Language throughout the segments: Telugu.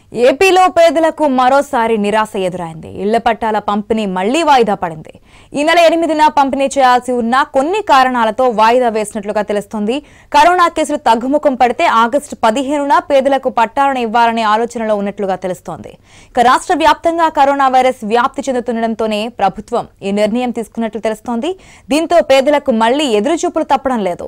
ఏపీలో పేదలకు మరోసారి నిరాశ ఎదురైంది ఇళ్ల పట్టాల పంపిణీ మళ్లీ వాయిదా పడింది ఈ నెల ఎనిమిదిన పంపిణీ చేయాల్సి ఉన్న కొన్ని కారణాలతో వాయిదా వేసినట్లుగా తెలుస్తోంది కరోనా కేసులు తగ్గుముఖం పడితే ఆగస్టు పదిహేనున పేదలకు పట్టాలను ఇవ్వాలనే ఆలోచనలో ఉన్నట్లుగా తెలుస్తోంది ఇక రాష్ట్ర వ్యాప్తంగా కరోనా వైరస్ వ్యాప్తి చెందుతుండటంతోనే ప్రభుత్వం ఈ నిర్ణయం తీసుకున్నట్లు తెలుస్తోంది దీంతో పేదలకు మళ్లీ ఎదురుచూపులు తప్పడం లేదు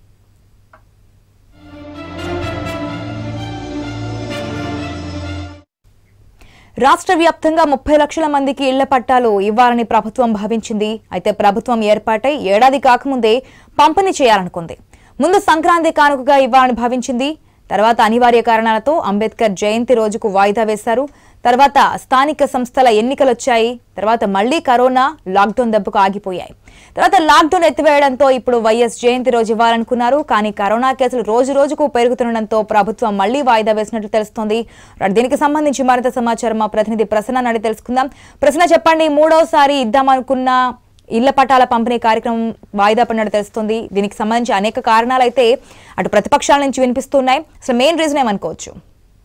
రాష్ట్ర వ్యాప్తంగా ముప్పై లక్షల మందికి ఇళ్ల పట్టాలు ఇవ్వాలని ప్రభుత్వం భావించింది అయితే ప్రభుత్వం ఏర్పాటై ఏడాది కాకముందే పంపిణీ చేయాలనుకుంది ముందు సంక్రాంతి కానుకగా ఇవ్వాలని భావించింది తర్వాత అనివార్య కారణాలతో అంబేద్కర్ జయంతి రోజుకు వాయిదా వేశారు తర్వాత స్థానిక సంస్థల ఎన్నికలు వచ్చాయి తర్వాత మళ్లీ కరోనా లాక్డౌన్ దెబ్బకు ఆగిపోయాయి తర్వాత లాక్డౌన్ ఎత్తివేయడంతో ఇప్పుడు వైఎస్ జయంతి రోజు ఇవ్వాలనుకున్నారు కానీ కరోనా కేసులు రోజు రోజుకు పెరుగుతుండటంతో ప్రభుత్వం మళ్లీ వాయిదా వేసినట్లు తెలుస్తోంది రైట్, దీనికి సంబంధించి మరింత సమాచారం మా ప్రతినిధి ప్రసన్న నడి తెలుసుకుందాం ప్రసన్న చెప్పండి మూడోసారి ఇద్దామనుకున్న ఇళ్ల పట్టాల పంపిణీ కార్యక్రమం వాయిదా పడినట్టు తెలుస్తుంది దీనికి సంబంధించి అనేక కారణాలు అయితే అటు ప్రతిపక్షాల నుంచి వినిపిస్తున్నాయి అసలు మెయిన్ రీజన్ ఏమనుకోవచ్చు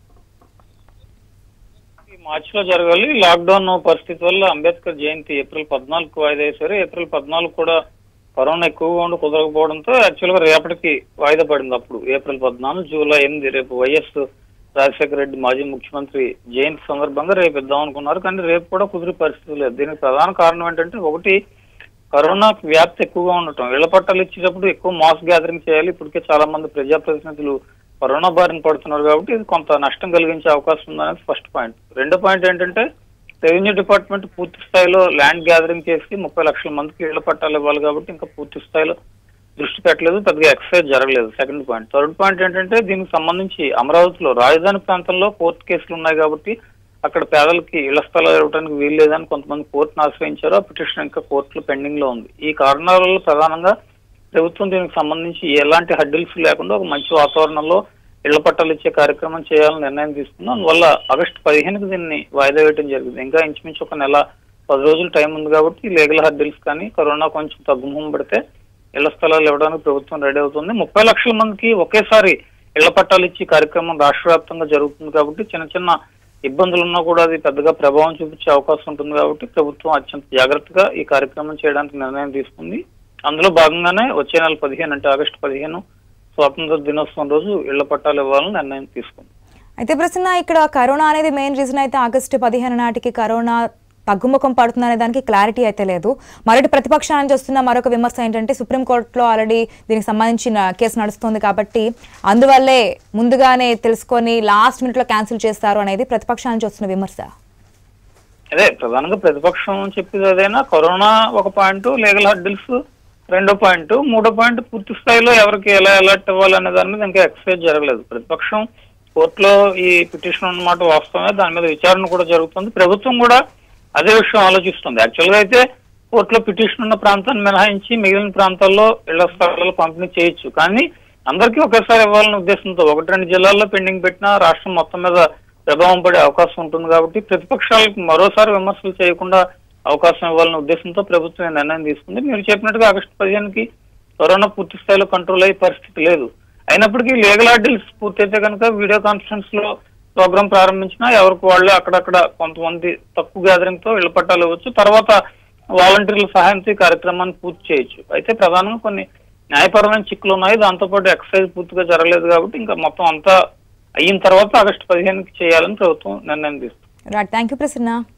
ఈ మార్చ్ లో జరగాలి లాక్డౌన్ పరిస్థితి వల్ల అంబేద్కర్ జయంతి ఏప్రిల్ పద్నాలుగు వాయిదా వేశారు ఏప్రిల్ పద్నాలుగు కూడా కరోనా ఎక్కువగా ఉండి కుదరకపోవడంతో యాక్చువల్ గా రేపటికి వాయిదా పడింది అప్పుడు ఏప్రిల్ పద్నాలుగు జూలై ఎనిమిది రేపు వైఎస్ రాజశేఖర రెడ్డి మాజీ ముఖ్యమంత్రి జయంతి సందర్భంగా రేపు ఇద్దాం అనుకున్నారు కానీ రేపు కూడా కుదిరే పరిస్థితి లేదు దీనికి ప్రధాన కారణం ఏంటంటే ఒకటి కరోనా వ్యాప్తి ఎక్కువగా ఉండటం ఇళ్ల పట్టాలు ఇచ్చేటప్పుడు ఎక్కువ మాస్ గ్యాదరింగ్ చేయాలి ఇప్పటికే చాలా మంది ప్రజాప్రతినిధులు కరోనా బారిన పడుతున్నారు కాబట్టి ఇది కొంత నష్టం కలిగించే అవకాశం ఉందనేది ఫస్ట్ పాయింట్ రెండో పాయింట్ ఏంటంటే రెవెన్యూ డిపార్ట్మెంట్ పూర్తి స్థాయిలో ల్యాండ్ గ్యాదరింగ్ చేసి ముప్పై లక్షల మందికి ఇళ్ల పట్టాలు ఇవ్వాలి కాబట్టి ఇంకా పూర్తి స్థాయిలో దృష్టి పెట్టలేదు పెద్దగా ఎక్సర్సైజ్ జరగలేదు సెకండ్ పాయింట్ థర్డ్ పాయింట్ ఏంటంటే దీనికి సంబంధించి అమరావతిలో రాజధాని ప్రాంతంలో కోర్టు కేసులు ఉన్నాయి కాబట్టి అక్కడ పేదలకి ఇళ్ల స్థలాలు ఇవ్వడానికి వీలు లేదని కొంతమంది కోర్టును ఆశ్రయించారు ఆ పిటిషన్ ఇంకా కోర్టులో పెండింగ్ లో ఉంది ఈ కారణాల వల్ల ప్రధానంగా ప్రభుత్వం దీనికి సంబంధించి ఎలాంటి హడ్డిల్స్ లేకుండా ఒక మంచి వాతావరణంలో ఇళ్ల పట్టాలు ఇచ్చే కార్యక్రమం చేయాలని నిర్ణయం తీసుకుంది అందువల్ల ఆగస్టు పదిహేనుకి దీన్ని వాయిదా వేయడం జరిగింది ఇంకా ఇంచుమించు ఒక నెల పది రోజులు టైం ఉంది కాబట్టి లీగల్ హడ్డిల్స్ కానీ కరోనా కొంచెం తగ్గుముఖం పడితే ఇళ్ల స్థలాలు ఇవ్వడానికి ప్రభుత్వం రెడీ అవుతుంది ముప్పై లక్షల మందికి ఒకేసారి ఇళ్ల పట్టాలు ఇచ్చి కార్యక్రమం రాష్ట్ర వ్యాప్తంగా జరుగుతుంది కాబట్టి చిన్న చిన్న ఇబ్బందులు ఉన్నా కూడా అది పెద్దగా ప్రభావం చూపించే అవకాశం ఉంటుంది కాబట్టి ప్రభుత్వం అత్యంత జాగ్రత్తగా ఈ కార్యక్రమం చేయడానికి నిర్ణయం తీసుకుంది అందులో భాగంగానే వచ్చే నెల పదిహేను అంటే ఆగస్టు పదిహేను స్వాతంత్ర దినోత్సవం రోజు ఇళ్ల పట్టాలు ఇవ్వాలని నిర్ణయం తీసుకుంది అయితే ప్రశ్న ఇక్కడ కరోనా అనేది మెయిన్ రీజన్ అయితే ఆగస్టు పదిహేను నాటికి కరోనా తగ్గుముఖం పడుతుందనే దానికి క్లారిటీ అయితే లేదు మరొకటి ప్రతిపక్షాల నుంచి వస్తున్న మరొక విమర్శ ఏంటంటే సుప్రీంకోర్టులో ఆల్రెడీ దీనికి సంబంధించిన కేసు నడుస్తుంది కాబట్టి అందువల్లే ముందుగానే తెలుసుకొని లాస్ట్ మినిట్లో క్యాన్సిల్ చేస్తారు అనేది ప్రతిపక్షాల నుంచి వస్తున్న విమర్శ అదే ప్రధానంగా ప్రతిపక్షం చెప్పేది అదేనా కరోనా ఒక పాయింట్ లీగల్ హడ్డిల్స్ రెండో పాయింట్ మూడో పాయింట్ పూర్తి స్థాయిలో ఎవరికి ఎలా అలర్ట్ ఇవ్వాలనే దాని మీద ఇంకా ఎక్సర్సైజ్ జరగలేదు ప్రతిపక్షం కోర్టులో ఈ పిటిషన్ అన్నమాట వాస్తవమే దాని మీద విచారణ కూడా జరుగుతుంది ప్రభుత్వం కూడా అదే విషయం ఆలోచిస్తుంది యాక్చువల్ గా అయితే కోర్టులో పిటిషన్ ఉన్న ప్రాంతాన్ని మినహాయించి మిగిలిన ప్రాంతాల్లో ఇళ్ల స్థలాలు పంపిణీ చేయొచ్చు కానీ అందరికీ ఒకేసారి ఇవ్వాలనే ఉద్దేశంతో ఒకటి రెండు జిల్లాల్లో పెండింగ్ పెట్టినా రాష్ట్రం మొత్తం మీద ప్రభావం పడే అవకాశం ఉంటుంది కాబట్టి ప్రతిపక్షాలకు మరోసారి విమర్శలు చేయకుండా అవకాశం ఇవ్వాలనే ఉద్దేశంతో ప్రభుత్వం ఈ నిర్ణయం తీసుకుంది మీరు చెప్పినట్టుగా ఆగస్టు పదిహేనుకి కరోనా పూర్తి స్థాయిలో కంట్రోల్ అయ్యే పరిస్థితి లేదు అయినప్పటికీ లీగల్ ఆర్డిల్స్ పూర్తయితే కనుక వీడియో కాన్ఫరెన్స్ లో ప్రోగ్రామ్ ప్రారంభించినా ఎవరికి వాళ్ళు అక్కడక్కడ కొంతమంది తక్కువ గ్యాదరింగ్ తో ఇళ్ల పట్టాలు ఇవ్వచ్చు తర్వాత వాలంటీర్ల సహాయంతో ఈ కార్యక్రమాన్ని పూర్తి చేయొచ్చు అయితే ప్రధానంగా కొన్ని న్యాయపరమైన చిక్కులు ఉన్నాయి దాంతోపాటు ఎక్సర్సైజ్ పూర్తిగా జరగలేదు కాబట్టి ఇంకా మొత్తం అంతా అయిన తర్వాత ఆగస్టు పదిహేనుకి చేయాలని ప్రభుత్వం నిర్ణయం తీసుకుంది రైట్ థ్యాంక్ యూ ప్రసన్న